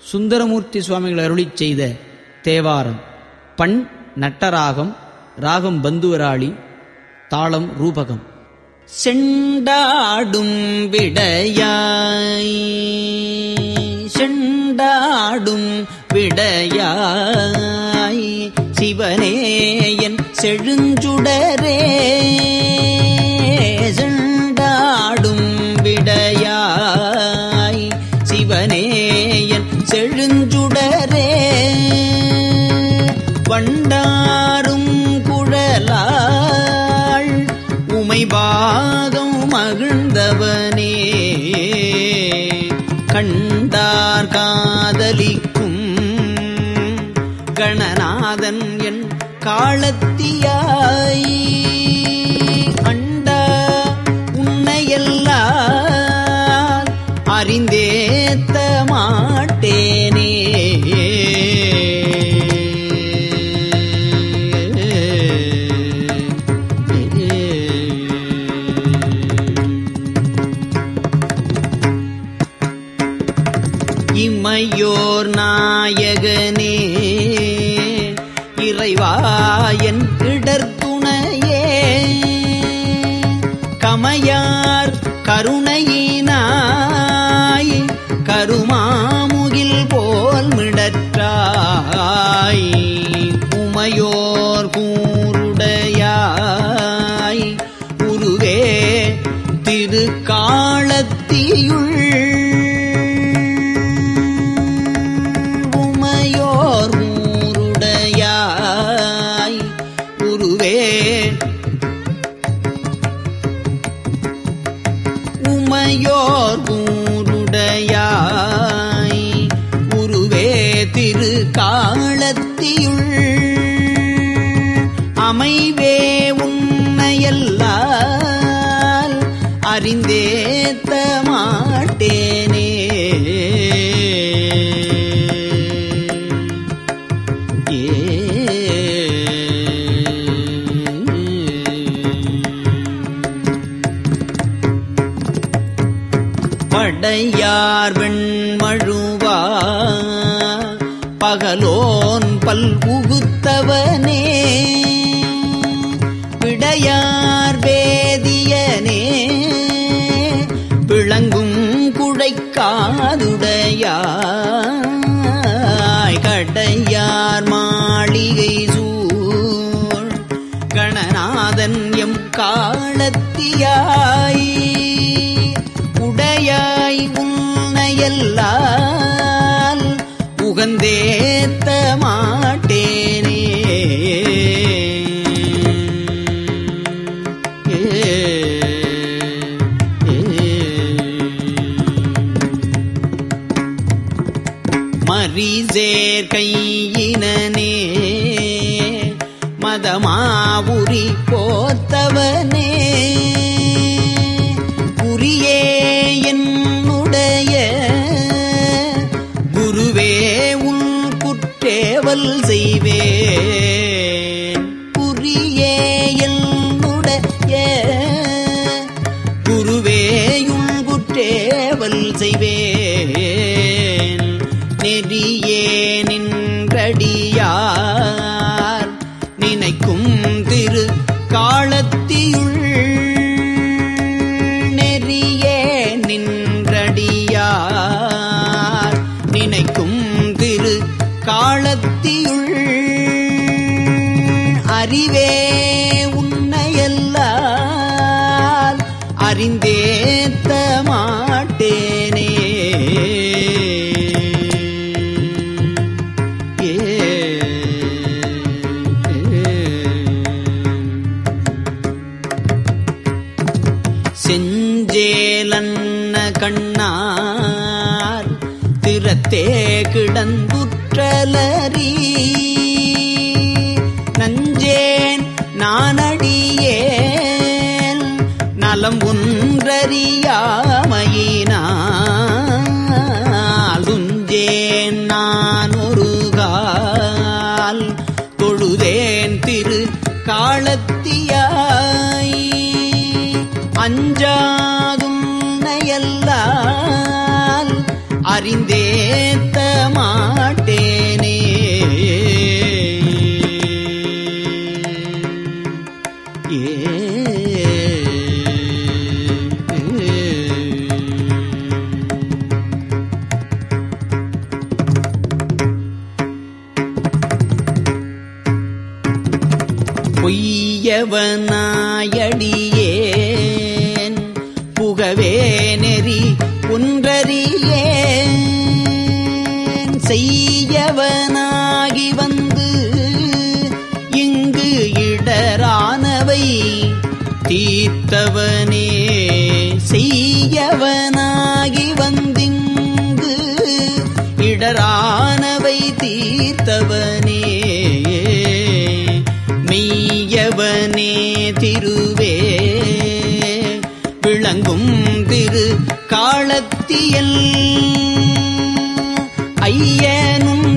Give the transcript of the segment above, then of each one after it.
சுந்தரமூர்த்தி சுவாமிகள் அருளிச் செய்த தேவாரம் பண் நட்டராகம் ராகம் பந்துவராளி தாளம் ரூபகம் செண்டாடும் விடையாய் செண்டாடும் விடையாய் சிவனேயன் செழுஞ்சுடரே செண்டாடும் விடையாய் சிவனேயன் செழுஞ்சுடரே வண்டாரும் குழலாள் உமைபாகம் மகிழ்ந்தவனே கண்டார் காதலிக்கும் கணநாதன் என் காலத்தியாய் அண்டா உன்னையெல்லாம் அறிந்தேத்த மாட்டேனே இமையோர் நாயகனே இறைவாயன் இடர்துணையே கமையார் கருணையினாய் கருமாமுகில் போல் மிடற்றாய் உமையோர் கூருடையாய் உருவே திருக்காலத்தியுள் உமையோர் ஊருடையாய் உருவே உமையோர் ஊருடையாய் உருவே திரு காலத்தியுள் அமைவே உன்னையல்லால் அறிந்தேத்த மாட்டேனே படையார் வெண்மழுவா பகலோன் பல்புகுத்தவனே விடையார் வேதியனே விளங்கும் குழைக்காதுடையாய் கடையார் மாளிகை சூழ் கணநாதன் எம் காலத்தியாய் உடையாய் உன்னையல்லால் உகந்தேத்த மாட்டேனே ஏ, மரிசேர் கையினனே மதமாவுரி போத்தவனே குறியே என்னுடைய குருவே உன் குற்றேவல் செய்வேன் குறியே என்னுடைய குருவேயுள் குற்றேவல் செய்வேன் நெறியே நின்றடியார் நினைக்கும் திரு காலத்தியுள் நெறியே நின்றடியார் நினைக்கும் திரு காலத்தியுள் அறிவே உன்னையல்லால் அறிந்தேத்த மாட்டேனே ஏ, செஞ்சேலன்ன கண்ணார் திறத்தே கிடந்துற்றலறி நஞ்சேன் நானடியேன் நலம் ஒன்றறியாமையினால் துஞ்சேன் நான் ஒரு கால் தொழுதேன் திரு காலத்தியாய் அஞ்சாதும் நயல்லால் அறிந்தேத்த மாட்டேனே ஏ பொய்யவனாயடியேன் புகவே நெறி ஒன்றறியேன் செய்யவனாகி வந்து இங்கு இடரானவை தீர்த்தவனே செய்யவனாகி வந்திங்கு இடரானவை தீர்த்தவனே மெய்யவனே திருவே விளங்கும் திரு காலத்தியல் ஐயனும்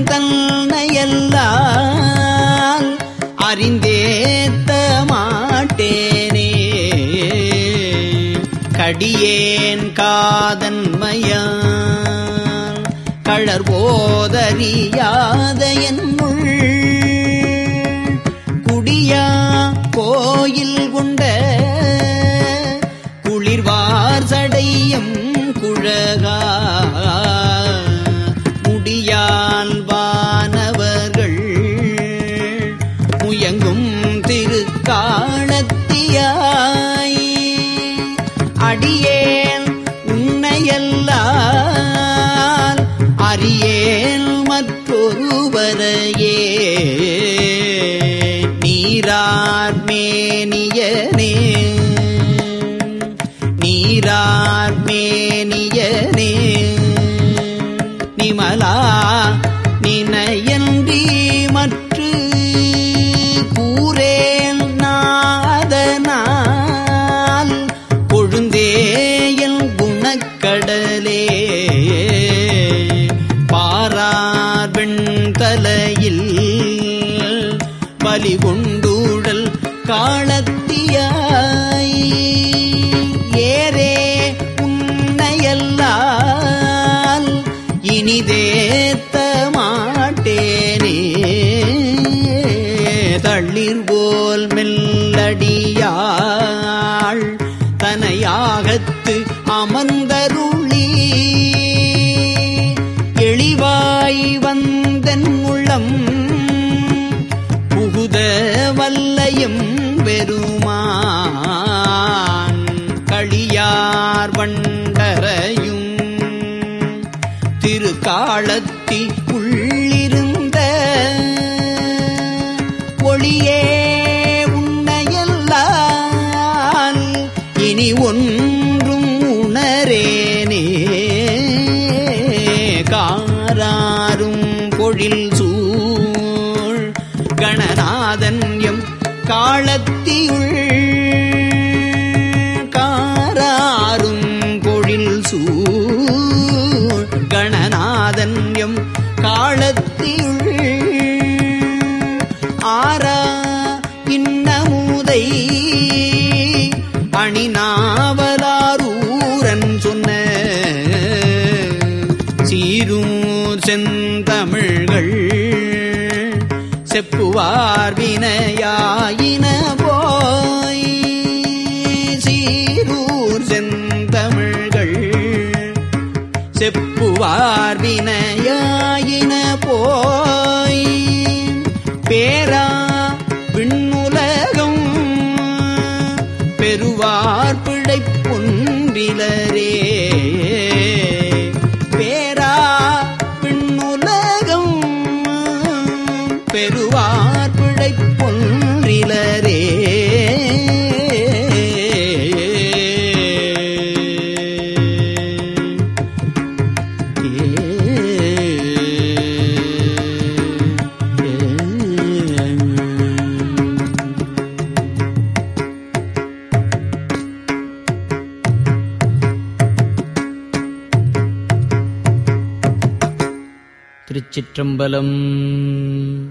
தன்னையல்லால் அறிந்தேத்த மாட்டேனே கடியேன் காதன்மையால் கழற் போதறியாத என் முள் குடியா கோயில் கொண்ட குளிர்வார் சடையும் குழகா முடியால் வானவர்கள் முயங்கும் திருக்காலத்தியாய் அடியேன் உன்னையல்லால் அறியேன் மற்றொருவரையே நீரார் மேனியனே நீரார் மேனியனே நிமலா நினையன்றி மற்று கூறேன் நாதனால் கொழுந்தேயல் குணக்கடலே பாரார் வெண்தலையில் பலி கொண்டூழல் காலத்தியாய் ஏரே உன்னையல்லால் இனிதேத்த மாட்டேனே தளிர் போல் மெல்லடியாள் தனையாகத்து அமர்ந்தருளி எளிவாய் வந்தன் உள்ளம் புகுத வல்லையும் பெருமான் களியார் வண்டரையும் திருக்காலத்தி உள்ளிருந்த ஒளியே உன்னையல்லால் இனி ஒன்றும் உணரேனே காராரும் பொழில் சூழ் கணநாதன் எம் காலத்தியுள் காராரும் பொழில் சூழ் கணநாதன் எம் காலத்தியுள் ஆரா இன்னமுதை அணிநாவலாரூரன் சொன்ன சீரூர் செந்தமிழ்கள் செப்புவார் வினையாயின போய் சீரூர் செந்தமிழ்கள் செப்புவார் வினையாயின போய் பேரா விண்ணுலகம் பெறுவார் பிழைப்பொன்றிலரே பேரா விண்ணுலகம் பெறுவார் பிழைப்பொன்றிலரே திருச்சிற்றம்பலம்